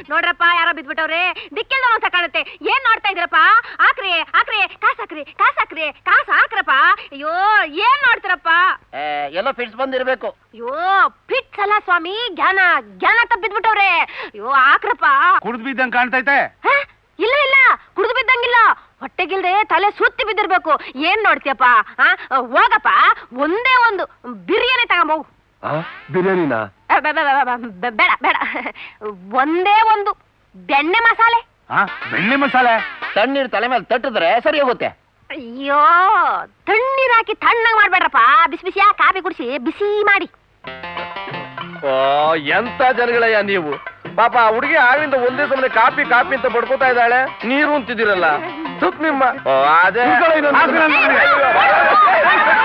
ನೋಡ್ರಪ್ಪ ಯಾರೋ ಬಿದ್ಬಿಟ್ಟವ್ರೆ ದಿಕ್ಕಿಲ್ದ ಒಂದ್ಸ ಕಾಣುತ್ತೆ ಏನ್ ನೋಡ್ತಾ ಇದ್ದೀರಪ್ಪ ಹಾಕ್ರಿ ಹಾಕ್ರಿ ಕಾಸ್ ಹಾಕ್ರಿ ಕಾಸ್ ಹಾಕ್ರಿ ಕಾಸ್ ಹಾಕ್ರಪ್ಪ ಅಯ್ಯೋ ಏನ್ ನೋಡ್ತೀರಪ್ಪ ಎಲ್ಲೋ ಫಿಟ್ಸ್ ಬಂದಿರ್ಬೇಕು ಅಯ್ಯೋ ಪಿಟ್ಸ್ ಅಲ್ಲ ಸ್ವಾಮಿ ಜ್ಞಾನ ಜ್ಞಾನ ತಪ್ಪ ಬಿದ್ಬಿಟ್ಟವ್ರೆ ಅಯ್ಯೋ ಹಾಕ್ರಪ್ಪ ಕುಡ್ದು ಬಿದ್ದಂಗ್ ಕಾಣ್ತೈತೆ ಹ? ಇಲ್ಲ ಇಲ್ಲ ಕುಡಿದು ಬಿದ್ದಂಗಿಲ್ಲ ಹೊಟ್ಟೆಗಿಲ್ದೆ ತಲೆ ಸುತ್ತಿ ಬಿದ್ದಿರ್ಬೇಕು ಏನ್ ನೋಡ್ತೀಯಪ್ಪ ಆ, ಹೋಗಪ್ಪ ಒಂದೇ ಒಂದು ಬಿರಿಯಾನಿ ತಗೊಂಬೋಗು ಬಿರಿಯಾನಿನ ಅ, ಬೆ- ಬೆ- ಬೆ- ಬೆ- ಬೆ- ಬೇಡ ಬೇಡ ಒಂದೇ ಒಂದು ಬೆಣ್ಣೆ ಮಸಾಲೆ ಹಾ ಬೆಣ್ಣೆ ಮಸಾಲೆ ತಣ್ಣೀರ್ ತಲೆ ಮೇಲೆ ತಟ್ಟಿದ್ರೆ ಸರಿ ಹೋಗುತ್ತೆ ಅಯ್ಯೋ ತಣ್ಣೀರ್ ಹಾಕಿ ತಣ್ಣಗ್ ಮಾಡ್ಬೇಡ್ರಪ್ಪ ಬಿಸಿ ಬಿಸಿಯಾ ಕಾಫಿ ಕುಡಿಸಿ ಬಿಸಿ ಮಾಡಿ ಓ ಎಂತ ಜನಗಳಯ್ಯ ನೀವು ಪಾಪ ಆ ಹುಡುಗಿ ಆಗ್ಲಿಂದ ಒಂದೇ ಸಮನೆ ಕಾಪಿ ಕಾಪಿ ಅಂತ ಬಡ್ಕೋತಾ ಇದ್ದಾಳೆ ನೀರು ಅಂತಿದ್ದೀರಲ್ಲ ತುತ್ ನಿಮ್ಮ ಓ, ಅದೇ ಹಾಕ್ರಿ ನನ್ನ ಮನೆಗೆ.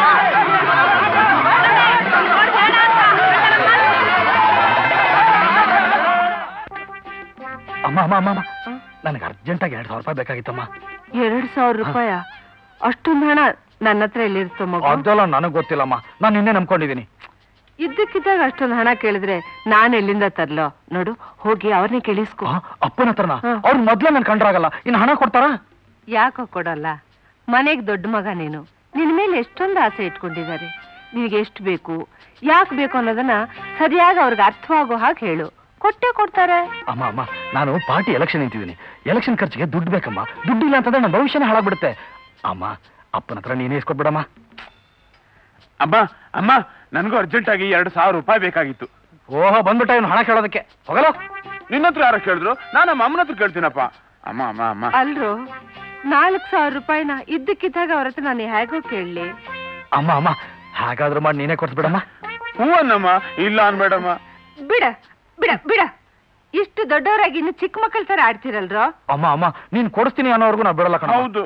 ಅಮ್ಮ ಅಮ್ಮ ಅಮ್ಮ ಅಮ್ಮ ನನಗೆ ಅರ್ಜೆಂಟಾಗಿ ಎರಡು ಸಾವಿರ ರೂಪಾಯಿ ಬೇಕಾಗಿತ್ತಮ್ಮ ಎರಡ್ ಸಾವಿರ ರೂಪಾಯ ಅಷ್ಟೊಂದು ಹಣ ನನ್ನ ಹತ್ರ ಎಲ್ಲಿರುತ್ತೋ ಮಗು ಅದೆಲ್ಲ ನನಗೆ ಗೊತ್ತಿಲ್ಲಮ್ಮ ನಾನು ನಿನ್ನೆ ನಂಬ್ಕೊಂಡಿದ್ದೀನಿ ಇದ್ದಕ್ಕಿದ್ದಾಗ ಅಷ್ಟೊಂದು ಹಣ ಕೇಳಿದ್ರೆ ನಾನು ಎಲ್ಲಿಂದ ತರ್ಲೋ ನೋಡು ಹೋಗಿ ಅವ್ರನ್ನೇ ಕೇಳಿಸ್ಕೊ ಆ, ಅಪ್ಪನ ಹತ್ರನ ಹ್ಮ್. ಅವ್ರು ಮೊದ್ಲೇ ನನ್ ಕಂಡ್ರಾಗಲ್ಲ ಇನ್ನು ಹಣ ಕೊಡ್ತಾರಾ ಯಾಕೋ ಕೊಡಲ್ಲ ಮನೆಗ್ ದೊಡ್ಡ ಮಗ ನೀನು ನಿನ್ ಮೇಲೆ ಎಷ್ಟೊಂದು ಆಸೆ ಇಟ್ಕೊಂಡಿದ್ದಾರೆ ನಿನಗೆ ಎಷ್ಟು ಬೇಕು ಯಾಕೆ ಬೇಕು ಅನ್ನೋದನ್ನ ಸರಿಯಾಗಿ ಅವ್ರಿಗೆ ಅರ್ಥವಾಗೋ ಹಾಗೆ ಹೇಳು ಕೊಟ್ಟೆ ಕೊಡ್ತಾರೆ ಅಮ್ಮ ಅಮ್ಮ ನಾನು ಪಾರ್ಟಿ ಎಲೆಕ್ಷನ್ ನಿಂತಿದ್ದೀನಿ ಎಲೆಕ್ಷನ್ ಖರ್ಚಿಗೆ ದುಡ್ಡು ಬೇಕಮ್ಮ ದುಡ್ಡು ಇಲ್ಲ ಅಂತಂದ್ರೆ ನನ್ನ ಭವಿಷ್ಯನೇ ಹಾಳಾಗ್ಬಿಡುತ್ತೆ ಅಮ್ಮ ಅಪ್ಪನ ಹತ್ರ ನೀನೇ ಇಸ್ಕೊಟ್ಬಿಡಮ್ಮ ಅಮ್ಮ ಅಮ್ಮ ನನಗೂ ಅರ್ಜೆಂಟ್ ಆಗಿ ಎರಡು ಸಾವಿರ ರೂಪಾಯಿ ಬೇಕಾಗಿತ್ತು ಓಹೋ ಬಂದ್ಬಿಟ್ಟ ಇವ್ನು ಹಣ ಕೇಳೋದಕ್ಕೆ ಹೋಗಲ್ಲ ನಿನ್ನ ಹತ್ರ ಯಾರೋ ಕೇಳಿದ್ರು ನಾನು ನಮ್ಮ ಅಮ್ಮನ ಹತ್ರ ಕೇಳ್ತೀನಪ್ಪ ಅಮ್ಮ ಅಮ್ಮ ಅಮ್ಮ ಅಲ್ರು ನಾಲ್ಕು ಸಾವಿರ ರೂಪಾಯಿನ ಇದ್ದಕ್ಕಿದ್ದಾಗ ಅವ್ರ ಹತ್ರ ನಾನು ಹೇಗೋ ಕೇಳಲಿ ಅಮ್ಮ ಅಮ್ಮ ಹಾಗಾದ್ರೂ ಮಾಡಿ ನೀನೇ ಕೊಡ್ಸ್ಬಿಡಮ್ಮ ಹೂ ಅನ್ನಮ್ಮ ಇಲ್ಲ ಅನ್ಬೇಡಮ್ಮ ಬಿಡ ಬಿಡ ಬಿಡ ಇಷ್ಟು ದೊಡ್ಡವರಾಗಿ ಇನ್ನು ಚಿಕ್ಕ ಮಕ್ಕಳ ತರ ಆಡ್ತಿರಲ್ರೋ ಅಮ್ಮ ಅಮ್ಮ ನೀನ್ ಕೊಡಿಸ್ತೀನಿ ಅನ್ನೋವರೆಗೂ ನಾವು ಬಿಡಲ್ಲ ಕಣ ಹೌದು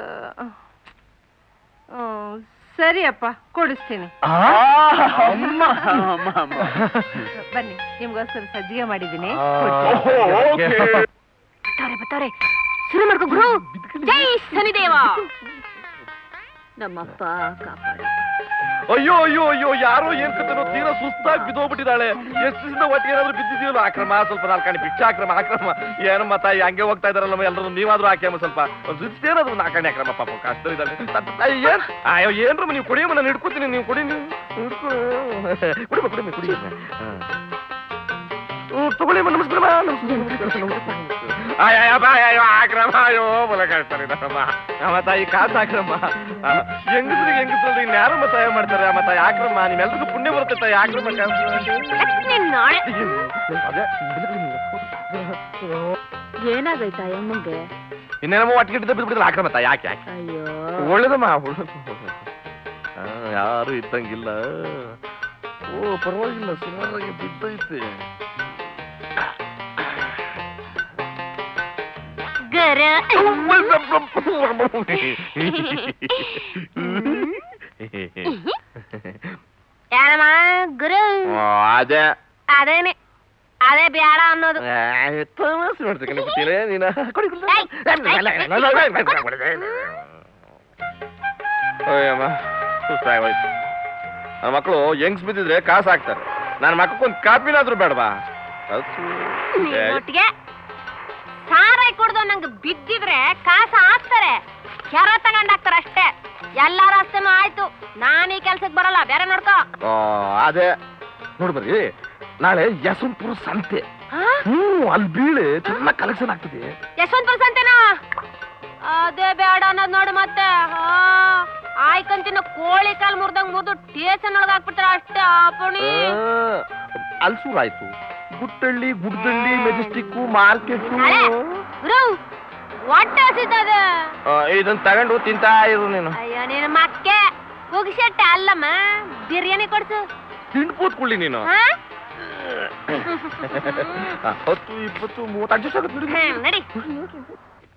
ಸರಿ ಅಪ್ಪ ಕೊಡಿಸ್ತೀನಿ ಅಮ್ಮ ಅಮ್ಮ ಅಮ್ಮ ಬನ್ನಿ ನಿಮ್ಗೋಸ್ಕರ ಸಜ್ಜಿಗೆ ಮಾಡಿದ್ದೀನಿ ಆ. ಕೊಡ್ತೀನಿ. ಬರ್ತಾವ್ರೆ ಬರ್ತಾವ್ರೆ ಶುರು ಮಾಡ್ಕೊ ಗುರು ಜೈ ಶನಿದೇವ ನಮ್ಮಪ್ಪ ಕಾಪಾಡು ಅಯ್ಯೋ ಅಯ್ಯೋ ಅಯ್ಯೋ ಯಾರೋ ಏನ್ ಕತ್ತನೋ ತೀರಾ ಸುಸ್ತಾಗಿ ಬಿದ್ದೋಗ್ಬಿಟ್ಟಿದ್ದಾಳೆ ಎಷ್ಟು ದಿವಸದ ಒಟ್ಟಿಗೆ ಏನಾದ್ರು ಬಿದ್ದಿದೀವಲ್ಲ ಆಕ್ರಮ ಸ್ವಲ್ಪ ನಾಲ್ಕಣಿ ಭಿಕ್ಷ ಆಕ್ರಮ ಆಕ್ರಮ ಏನಮ್ಮ ತಾಯಿ ಹಂಗೆ ಹೋಗ್ತಾ ಇದಾರಲ್ಲ ಎಲ್ಲರೂ ನೀವಾದ್ರೂ ಹಾಕ್ಯಮ್ಮ ಸ್ವಲ್ಪ ಏನಾದ್ರು ನಾಲ್ಕಣಿ ಆಕ್ರಮ ಪಾಪ ಕಷ್ಟ ಇದ್ದಾಳೆ ಏನ್ ಅಯ್ಯೋ ಏನ್ರಮ್ಮ ನೀವು ಕುಡಿಯಮ್ಮ ನಾನು ಹಿಡ್ಕೊತೀನಿ ನೀವು ಕುಡಿ ನೀವು ಹಿಡ್ಕೊ. ಕುಡಿಮ ಕುಡಿಮ ಕುಡಿ ಹ್ಮ್, ತಗೊಳ್ಳಿಮ್ಮ ನಮಸ್ಕಾರ ಅಯ್ಯೋ ಆಕ್ರಮ ಅಯ್ಯೋ ಬಲ ಕಳ್ತಾರೆ ಇದಮ್ಮ ಅಮ್ಮ ತಾಯಿ ಕಾಸು ಆಕ್ರಮ ಹೆಂಗಸ್ರಿಗೆ ಹೆಂಗಸ್ರಿಗೆ ಇನ್ಯಾರು ಮತ್ತ ಮಾಡ್ತಾರೆ ಅಮ್ಮ ತಾಯಿ ಆಕ್ರಮ ನಿಮ್ಮೆಲ್ರಿಗೂ ಪುಣ್ಯ ಬರುತ್ತೆ ತಾಯಿ ಆಕ್ರಮ ನಿನ್ ನಾಳೆ ಅದೇ ಏನಾಗೈತಾ ಅಮ್ಮಂಗೆ ಇನ್ನೇನಮ್ಮ ಒಟ್ಟಿಗೆ ಬಿದ್ದು ಬಿದ್ಬಿಟ್ಟಿದ್ರೆ ಆಕ್ರಮ ತಾಯಿ ಯಾಕೆ ಯಾಕೆ ಅಯ್ಯೋ ಒಳ್ಳೇದಮ್ಮ ಒಳ್ಳೇದು ಆ, ಯಾರು ಇದ್ದಂಗಿಲ್ಲ ಓ ಪರವಾಗಿಲ್ಲ ಸುಮಾರಾಗಿ ಬಿದ್ದೈತೆ ಗರ ಏನಮ್ಮ ಗುರು ಅದೇ ಅದೇನೆ ಅದೇ ಬ್ಯಾಡ ಅನ್ನೋದು ತಮಾಷೆ ಮಾಡ್ತಕ್ಕ ಬಿಟ್ಟಿರೇ ನೀನ ಕೊಡಿ ಕೊಡಿ. ಏಯ್, ಅಯ್ಯಮ್ಮ ಸುಸ್ತಾಗೋಯ್ತು ನನ್ನ ಮಕ್ಕಳು ಹೆಂಗ್ಸ್ ಬಿದ್ದಿದ್ರೆ ಕಾಸು ಹಾಕ್ತಾರೆ ನನ್ನ ಮಕ್ಕಕ್ಕೊಂದು ಕಾಪಿನಾದ್ರೂ ಬೇಡವಾ ಒಟ್ಟಿಗೆ ಸಾರಾಯಿ ಕುಡ್ದು ನಂಗೆ ಬಿದ್ದಿದ್ರೆ ಕಾಸ ಹಾಕ್ತಾರೆ ಕೆರ ತಗೊಂಡ್ ಹಾಕ್ತಾರೆ ಅಷ್ಟೇ ಎಲ್ಲಾರ ಅಷ್ಟೇನೂ ಆಯ್ತು ನಾನ್ ಈ ಕೆಲ್ಸಕ್ಕೆ ಬರಲ್ಲ ಬೇರೆ ನೋಡ್ಕೋ ಅದೇ ನೋಡ್ ಬರ್ರಿ ನಾಳೆ ಯಶವಂತಪುರ ಸಂತೆ ಹಾ? ಹ್ಮ್ ಅಲ್ಲಿ ಬೀಳೆ ಚೆನ್ನಾಗಿ ಕಲೆಕ್ಷನ್ ಆಗ್ತದೆ ಯಶವಂತಪುರ ಸಂತೆನಾ ಅದೇ ಬೇಡ ಅನ್ನೋದ್ ನೋಡಿ ಮತ್ತೆ ಆ, ಆಯ್ಕಂತಿನ ಕೋಳಿ ಕಾಲ್ ಮುರ್ದಂಗ್ ಮುರ್ದು ಟೇಷನ್ ಒಳಗ್ ಹಾಕ್ಬಿಡ್ತಾರ ಅಷ್ಟೇ ಅಪ್ಪಣಿ ಅಲ್ಸೂರ್ ಆಯ್ತು ಗುಟ್ಟಳ್ಳಿ ಗುಡ್ಡಳ್ಳಿ ಮೆಜೆಸ್ಟಿಕ್ ಮಾರ್ಕೆಟ್ ಅಳೆ, ಗುರು ಹೊಟ್ಟೆ ಹಸಿತದೆ ಇದನ್ನ ತಗೊಂಡು ತಿಂತಾ ಇರು ನೀನು ಅಯ್ಯೋ ನೀನು ಮಕ್ಕೆ ಪುಗ್ಸೆಟ್ಟೆ ಅಲ್ಲಮ್ಮ ಬಿರಿಯಾನಿ ಕೊಡ್ಸು ತಿಂದು ಕೂತ್ಕೊಳ್ಳಿ ನೀನು ಹಾ ಆ, ಹತ್ತು ಇಪ್ಪತ್ತು ಮೂವತ್ತು ಅಡ್ಜಸ್ಟ್ ಆಗುತ್ತೆ ನೋಡಿ ಹ್ಮ್, ನಡಿ